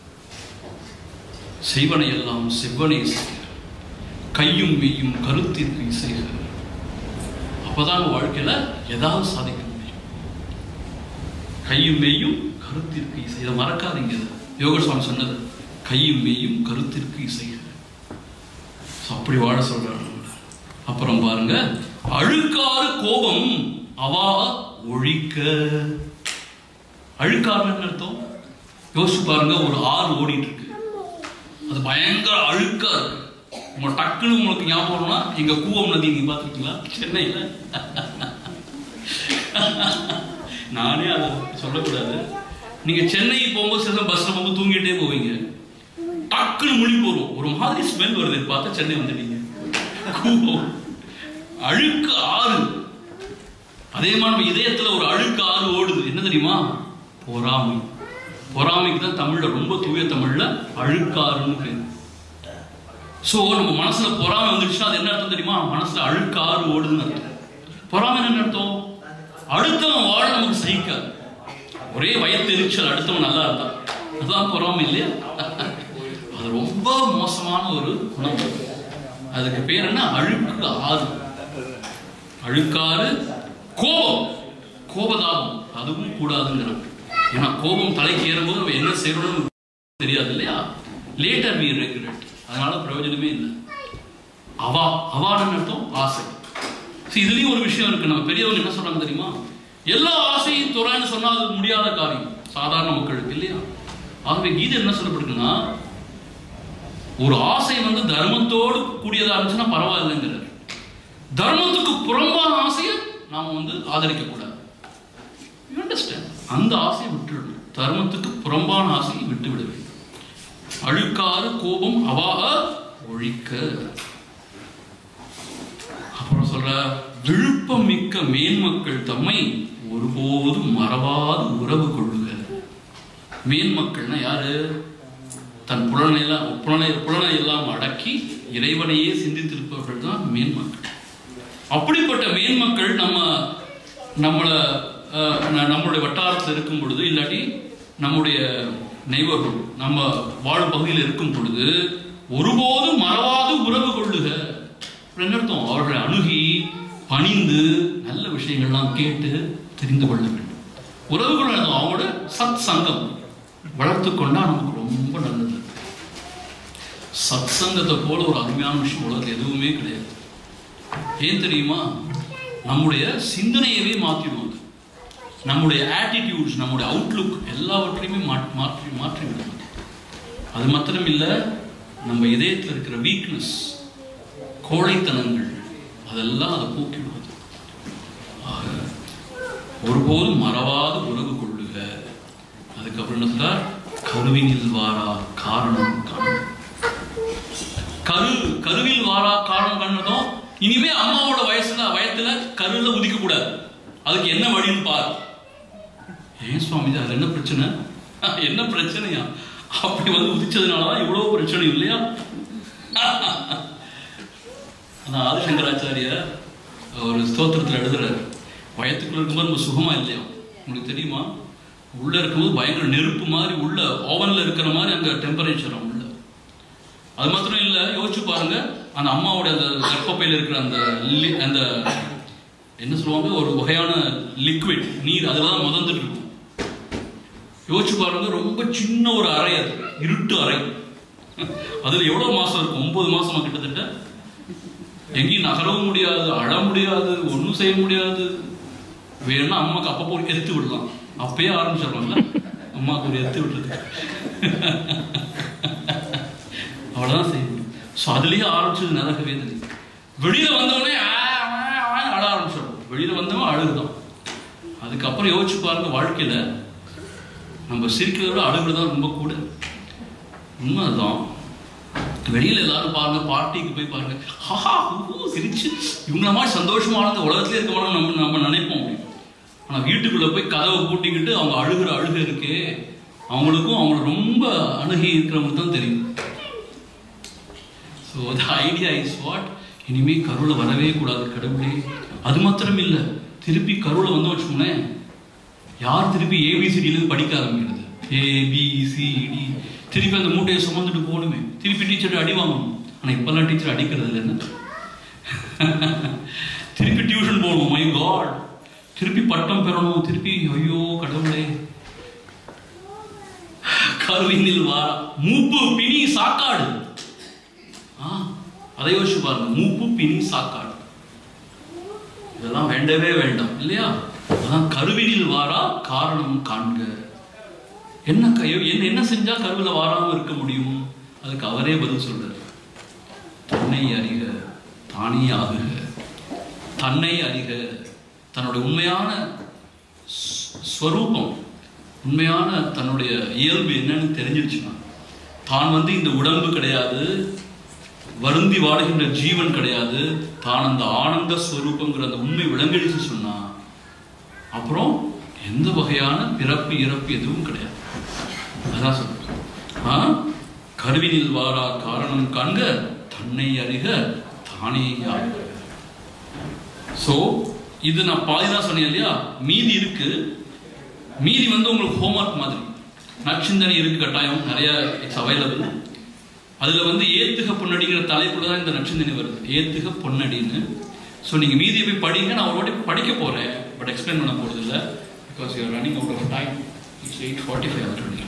செய்வனை எல்லாம் செவ்வனை செய்க கையும் மெய்யும் கருத்திற்கு இசைக அப்பதான் உங்க வாழ்க்கையில ஏதாவது சாதிக்க முடியும் கையும் மெய்யும் கருத்திற்கு இசை இதை மறக்காதீங்க இதை. யோகர் சுவாமி சொன்னது கையும் மெய்யும் கருத்திற்கு இசைக So, அப்படி வாழ சொல்றாரு நம்மள. அப்புறம் பாருங்க அழுக்காறு கோபம் அவா ஒழிக்க அழுக்காறு என்ன அர்த்தம் யோசிச்சு பாருங்க ஒரு ஆறு ஓடிட்டு இருக்கு அது பயங்கர அழுக்கா இருக்கு உங்க டக்குன்னு உங்களுக்கு ஞாபகம்னா எங்க கூவம் நதி நீங்க பாத்துருக்கீங்களா சென்னையில நானே அதை சொல்லக்கூடாது நீங்க சென்னை போகும்போது சில பஸ்ல போகும்போது தூங்கிட்டே போவீங்க டக்குன்னு முழி போறோம் ஒரு மாதிரி ஸ்மெல் வருது பார்த்தா சென்னை வந்துட்டீங்க கூவம் அழுக்கு ஆறு அதே மாதிரி நம்ம இதயத்துல ஒரு அழுக்கு ஆறு ஓடுது என்ன தெரியுமா பொறாமை பொறாமைக்கு தான் தமிழ்ல ரொம்ப தூய தமிழ்ல அழுக்காறுன்னு பேர் சோ நம்ம மனசுல பொறாமை வந்துடுச்சுன்னா அது என்ன அர்த்தம் தெரியுமா மனசுல அழுக்காறு ஓடுதுன்னு அர்த்தம் பொறாமை என்ன அர்த்தம் அடுத்தவன் வாழ நமக்கு சகிக்காது ஒரே வயத்தெரிச்சல் அடுத்தவன் நல்லா இருந்தான் அதுதான் பொறாமை இல்லையா அது ரொம்ப மோசமான ஒரு குணம் அதுக்கு பேர் என்ன அழுக்கு ஆறு அழுக்காறு கோபம் கோபதாபம் அதுவும் கூடாதுங்கிறாங்க ஏன்னா கோபம் தலைக்கு ஏறும்போது நம்ம என்ன செய்யணும்னு தெரியாது இல்லையா லேட்டர் வி ரெகுலேட் அதனால பிரயோஜனமே இல்லை அவா அவான்னு அர்த்தம் ஆசை See, இதுலயும் ஒரு விஷயம் இருக்கு நம்ம பெரியவங்க என்ன சொல்றாங்க தெரியுமா எல்லா ஆசையும் துறைன்னு சொன்னா அது முடியாத காரியம் சாதாரண மக்களுக்கு இல்லையா ஆகவே கீதை என்ன சொல்லப்படுதுன்னா ஒரு ஆசை வந்து தர்மத்தோடு கூடியதா இருந்துச்சுன்னா பரவாயில்லைங்கிறார் தர்மத்துக்கு புறம்பான ஆசையை நாம வந்து ஆதரிக்க கூடாது You understand? அந்த ஆசையை விட்டுடணும் தர்மத்துக்கு புறம்பான ஆசையை விட்டு விட வேண்டும் அழுக்காறு கோபம் அவாக ஒழிக்க அப்புறம் சொல்ற விழுப்பம் மிக்க மேன்மக்கள் தம்மை ஒருபோதும் மறவாது உறவு கொள்ளுக மேன்மக்கள்னா யாரு தன் புலனையெல்லாம் புலனை புலனை எல்லாம் அடக்கி இறைவனையே சிந்தித்திருப்பவர்கள் தான் மேன்மக்கள் அப்படிப்பட்ட மேன்மக்கள் நம்ம நம்மள அஹ், ந- நம்மளுடைய வட்டாரத்தில் இருக்கும் பொழுது இல்லாட்டி நம்முடைய நெய்பர்ஹுட் நம்ம வாழும் பகுதியில் இருக்கும் பொழுது ஒருபோதும் மறவாது உறவு கொள்ளுக அப்புறம் என்ன அர்த்தம் அவர்களை அணுகி பணிந்து நல்ல விஷயங்கள்லாம் கேட்டு தெரிந்து கொள்ள வேண்டும் உறவு கொள்ள அர்த்தம் அவங்களோட சத் சங்கம் வளர்த்து கொண்டா நமக்கு ரொம்ப நல்லது சத் சங்கத்தை போல ஒரு அருமையான விஷயம் உலகத்தில் எதுவுமே கிடையாது ஏன் தெரியுமா நம்முடைய சிந்தனையவே மாற்றிடும் அது நம்முடைய ஆட்டிடியூட்ஸ் நம்முடைய அவுட்லுக் எல்லாவற்றையுமே மாற்றி மாற்றி மாற்றி விடுவது அது மாத்திரம் இல்லை நம்ம இதயத்தில் இருக்கிற வீக்னஸ் கோழைத்தனங்கள் அதெல்லாம் அதை போக்கி விடுவது ஆக ஒருபோதும் மறவாது உறவு கொள்ளுக அதுக்கப்புறம் என்ன சொல்றார் கருவினில் வாரா காரணம் காணும் கரு கருவில் வாரா காரணம் கண்ணதும் இனிமே அம்மாவோட வயசுல வயத்துல கருல உதிக்க கூடாது அதுக்கு என்ன வழின்னு பாரு ஏன் சுவாமி அது என்ன பிரச்சனை என்ன பிரச்சனையா அப்படி வந்து உதிச்சதுனாலதான் இவ்வளவு பிரச்சனை இல்லையா ஆனா ஆதிசங்கராச்சாரியர் ஒரு ஸ்தோத்திரத்தில் எழுதுறாரு வயத்துக்குள்ள இருக்கும்போது நம்ம சுகமா இல்லையா உங்களுக்கு தெரியுமா உள்ள இருக்கும்போது பயங்கர நெருப்பு மாதிரி உள்ள ஓவன்ல இருக்கிற மாதிரி அங்க டெம்பரேச்சர் உள்ள அது மாத்திரம் இல்ல யோசிச்சு பாருங்க அந்த அம்மாவோட அந்த கர்ப்பப்பையில் இருக்கிற அந்த லி- அந்த என்ன சொல்லுவாங்க ஒரு வகையான லிக்விட் நீர் அதில் தான் முதந்துட்டு இருக்கும் யோசிச்சு பாருங்க ரொம்ப சின்ன ஒரு அறை அது இருட்டு அறை அதுல எவ்வளவு மாசம் இருக்கும் ஒன்பது மாசமா கிட்டத்தட்ட எங்கேயும் நகரவும் முடியாது அழ முடியாது ஒன்றும் செய்ய முடியாது வேணும்னா அம்மாக்கு அப்பப்போ ஒரு எத்து விடலாம் அப்பயே ஆரம்பிச்சிடலாம்ல அம்மாவுக்கு ஒரு எத்து விடுறதுக்கு அவ்வளவுதான் செய்ய முடியும் ஸோ அதுலயே ஆரம்பிச்சது நரக வேதனை வெளியில வந்தவனே ஆ, ஆ, ஆன்னு அழ ஆரம்பிச்சிடும் வெளியில வந்தவன் அழுகுதான் அதுக்கப்புறம் யோசிச்சு பாருங்க வாழ்க்கையில நம்ம சிரிக்கிறத விட அழுகுறது தான் ரொம்ப கூட உண்மை அதுதான் வெளியில எல்லாரும் பாருங்க பார்ட்டிக்கு போய் பாருங்க ஹஹா ஹூ சிரிச்சு இவங்கள மாதிரி சந்தோஷமா ஆளுங்க உலகத்திலே இருக்க மாட்டோம் நம்ம நம்ம நினைப்போம் அப்படி ஆனா வீட்டுக்குள்ள போய் கதவை பூட்டிக்கிட்டு அவங்க அழுகிற அழுகை இருக்கே அவங்களுக்கும் அவங்கள ரொம்ப அணுகி இருக்கிறவங்களுக்கு தான் தெரியும் so the idea is what இனிமே கருளை வரவே கூடாது கடவுளே அது மாத்திரம் இல்லை திருப்பி கருளை வந்து வச்சுக்கோங்களேன் யார் திருப்பி ஏபிசிடிலேருந்து படிக்க ஆரம்பிக்கிறது ஏபிசிடி திருப்பி அந்த மூட்டையை சுமந்துட்டு போகணுமே திருப்பி டீச்சர் அடி வாங்கணும் ஆனால் இப்பெல்லாம் டீச்சர் அடிக்கிறது இல்லை என்ன திருப்பி டியூஷன் போகணும் மை காட் திருப்பி பட்டம் பெறணும் திருப்பி ஐயோ கடவுளே கருவினில் வா மூப்பு பிணி சாக்காடு ஆ, அதை யோசிச்சு பாருங்க மூப்பு பிணி சாக்காடு இதெல்லாம் வேண்டவே வேண்டாம் இல்லையா அதான் கருவினில் வாரா காரணம் காண்க என்ன கையோ என்ன என்ன செஞ்சா கருவில வாராம இருக்க முடியும் அதுக்கு அவரே பதில் சொல்றாரு தன்னை அறிக தானே ஆகுக தன்னை அறிக தன்னுடைய உண்மையான ஸ்- ஸ்வரூபம் உண்மையான தன்னுடைய இயல்பு என்னன்னு தெரிஞ்சிருச்சுன்னா தான் வந்து இந்த உடம்பு கிடையாது வருந்தி வாடுகின்ற ஜீவன் கிடையாது தான் அந்த ஆனந்த ஸ்வரூபங்கிற அந்த உண்மை விளங்கிடுச்சு சொன்னா அப்புறம் எந்த வகையான பிறப்பு இறப்பு எதுவும் கிடையாது அதான் சொல்றேன் ஆ? கருவினில் வாரா காரணம் காண்க தன்னை அறிக தானே ஆகுக சோ இது நான் பாதி தான் சொன்னேன் இல்லையா மீதி இருக்கு மீதி வந்து உங்களுக்கு ஹோம்ஒர்க் மாதிரி நற்சிந்தனை இருக்கு கட்டாயம் நிறைய இட்ஸ் அவைலபிள் அதுல வந்து ஏத்துக பொன்னடிங்கிற தலைப்புல தான் இந்த நற்சிந்தனை வருது ஏத்துக பொன்னடின்னு ஸோ நீங்க மீதியை போய் படிங்க நான் ஒரு வாட்டி படிக்க போறேன் பட் எக்ஸ்பிளைன் பண்ண போறது இல்லை because you're running out of time it's eight forty five already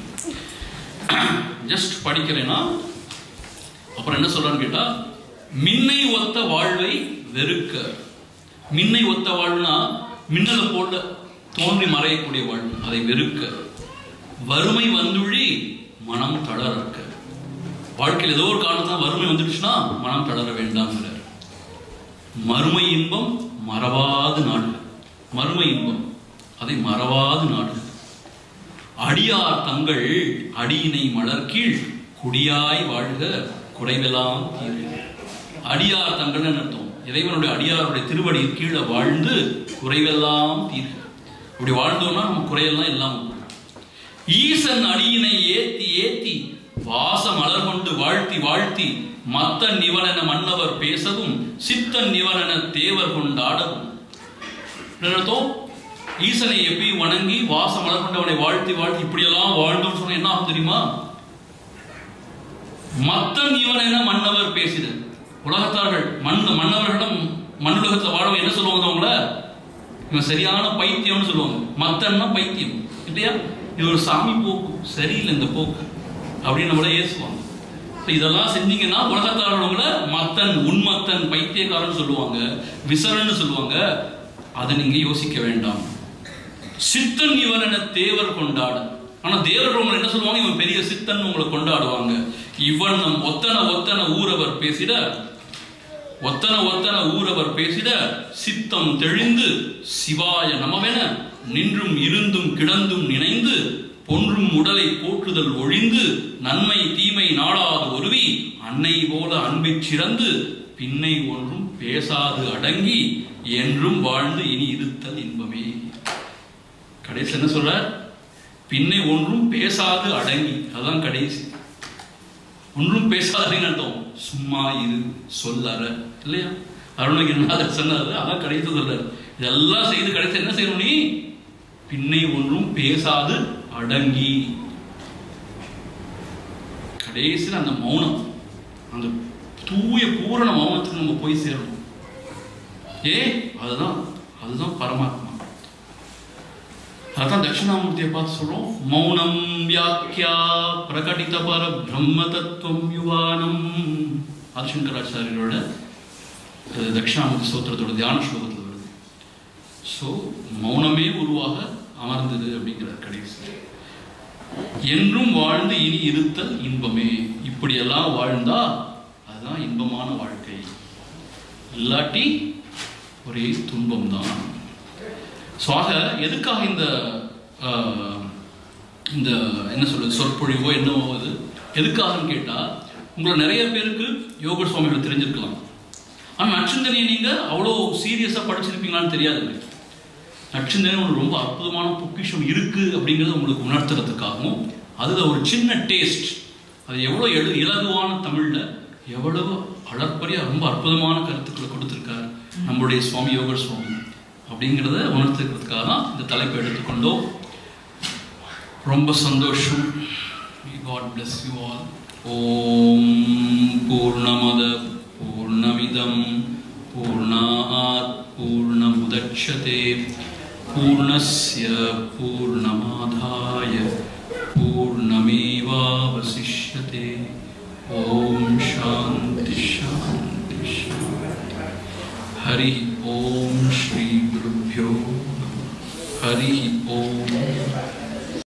just படிக்கிறேன்னா அப்புறம் என்ன சொல்றான்னு கேட்டா மின்னை ஒத்த வாழ்வை வெறுக்க மின்னை ஒத்த வாழ்வுனா மின்னலை போல தோன்றி மறையக்கூடிய வாழ்வு அதை வெறுக்க வறுமை வந்துழி மனம் தளரக்க வாழ்க்கையில் ஏதோ ஒரு காரணத்தான் வறுமை வந்துடுச்சுன்னா மனம் தளர வேண்டாம்ங்கிறார் மறுமை இன்பம் மறவாது நாடு மறுமை இன்பம் அதை மறவாது நாடு அடியார் தங்கள் அடியினை மலர்கீழ் குடியாய் வாழ்க குறைவெல்லாம் தீரு அடியார் தங்கள் அர்த்தம் இறைவனுடைய அடியாருடைய திருவடி கீழே வாழ்ந்து குறைவெல்லாம் தீர்க அப்படி வாழ்ந்தோம்னா நம்ம குறையெல்லாம் எல்லாம் ஈசன் அடியினை ஏத்தி ஏத்தி வாச மலர் கொண்டு வாழ்த்தி வாழ்த்தி மத்தன் நிவனென மன்னவர் பேசவும் சித்தன் நிவனென தேவர் கொண்டாடவும் என்ன அர்த்தம் ஈசனை எப்படி வணங்கி வாச மலர் கொண்டவனை வாழ்த்தி வாழ்த்தி இப்படியெல்லாம் வாழ்ந்தோம்னு சொன்னா என்ன ஆகும் தெரியுமா மத்தன் இவன் என மன்னவர் பேசினர் உலகத்தார்கள் மண் மன்னவர்களிடம் மண்ணுலகத்துல வாழவங்க என்ன சொல்லுவாங்க அவங்கள இவன் சரியான பைத்தியம்னு சொல்லுவாங்க மத்தன்னா பைத்தியம் இல்லையா இது ஒரு சாமி போக்கு சரியில்லை இந்த போக்கு அப்படின்னு நம்மள ஏசுவாங்க So இதெல்லாம் செஞ்சீங்கன்னா உலகத்தார்கள் உங்களை மத்தன் உண்மத்தன் பைத்தியக்காரன் சொல்லுவாங்க விசரன்னு சொல்லுவாங்க அதை நீங்க யோசிக்க வேண்டாம் சித்தன் இவன் என தேவர் கொண்டாட ஆனா தேவர்கள் உங்களை என்ன சொல்லுவாங்க இவன் பெரிய சித்தன் உங்களை கொண்டாடுவாங்க இவன் நம் ஒத்தன ஒத்தன ஊரவர் பேசிட ஒத்தன ஒத்தன ஊரவர் பேசிட சித்தம் தெளிந்து சிவாய நமவென நின்றும் இருந்தும் கிடந்தும் நினைந்து பொன்றும் உடலை போற்றுதல் ஒழிந்து நன்மை தீமை நாடாது ஒருவி அன்னை போல அன்பிற் சிறந்து பின்னை ஒன்றும் பேசாது அடங்கி என்றும் வாழ்ந்து இனி இருத்தல் இன்பமே கடைசி என்ன சொல்ற பின்னை ஒன்றும் பேசாது அடங்கி அதுதான் கடைசி ஒன்றும் பேசாதேன்னு அர்த்தம் சும்மா இரு சொல்லற இல்லையா அருணகிரிநாதர் சொன்னாரு அதான் கடைசி சொல்றாரு இதெல்லாம் செய்து கடைசி என்ன செய்யணும் நீ பின்னை ஒன்றும் பேசாது அடங்கி கடைசியில் அந்த மௌனம் அந்த தூய பூரண மௌனத்துக்கு நம்ம போய் சேரணும் ஏ அதுதான் அதுதான் பரமாத்மா அதான் தட்சிணாமூர்த்தியை பார்த்து சொல்றோம் மௌனம் வியாக்கியா பிரகடித பர பிரம்ம தத்துவம் யுவானம் ஆதிசங்கராச்சாரியரோட அது தட்சிணாமூர்த்தி ஸ்தோத்திரத்தோட தியான ஸ்லோகத்தில் வருது ஸோ மௌனமே உருவாக அமர்ந்தது அப்படிங்கிறார் கடைசி என்றும் வாழ்ந்து இனி இருத்தல் இன்பமே இப்படியெல்லாம் வாழ்ந்தா அதுதான் இன்பமான வாழ்க்கை இல்லாட்டி ஒரே துன்பம் தான் ஸோ ஆக எதுக்காக இந்த ஆஹ், இந்த என்ன சொல்றது சொற்பொழிவோ என்னவோ அது எதுக்காகன்னு கேட்டால் உங்களை நிறைய பேருக்கு யோகர் சுவாமிகள் தெரிஞ்சிருக்கலாம் ஆனால் நட்சந்தனையை நீங்கள் அவ்வளோ சீரியஸாக படிச்சிருப்பீங்களான்னு தெரியாதுங்க நட்சந்தனை ஒன்று ரொம்ப அற்புதமான பொக்கிஷம் இருக்கு அப்படிங்கிறத உங்களுக்கு உணர்த்துறதுக்காகவும் அதில் ஒரு சின்ன டேஸ்ட் அது எவ்வளோ எழு இலகுவான தமிழில் எவ்வளவு அளப்பரிய ரொம்ப அற்புதமான கருத்துக்களை கொடுத்துருக்கார் நம்மளுடைய சுவாமி யோகர் சுவாமி அப்படிங்கிறத உணர்த்துக்கிறதுக்காக தான் இந்த தலைப்பை எடுத்துக்கொண்டோம் ரொம்ப சந்தோஷம் காட் bless யூ ஆல் ஓம் பூர்ணமத பூர்ணமிதம் பூர்ணாத் பூர்ணமுதட்சதே பூர்ணஸ்ய பூர்ணமாதாய பூர்ணமேவாவசிஷ்யதே ஓம் சாந்தி சாந்தி சாந்தி हरि ओम श्री गुरुभ्यो नमः हरि ओम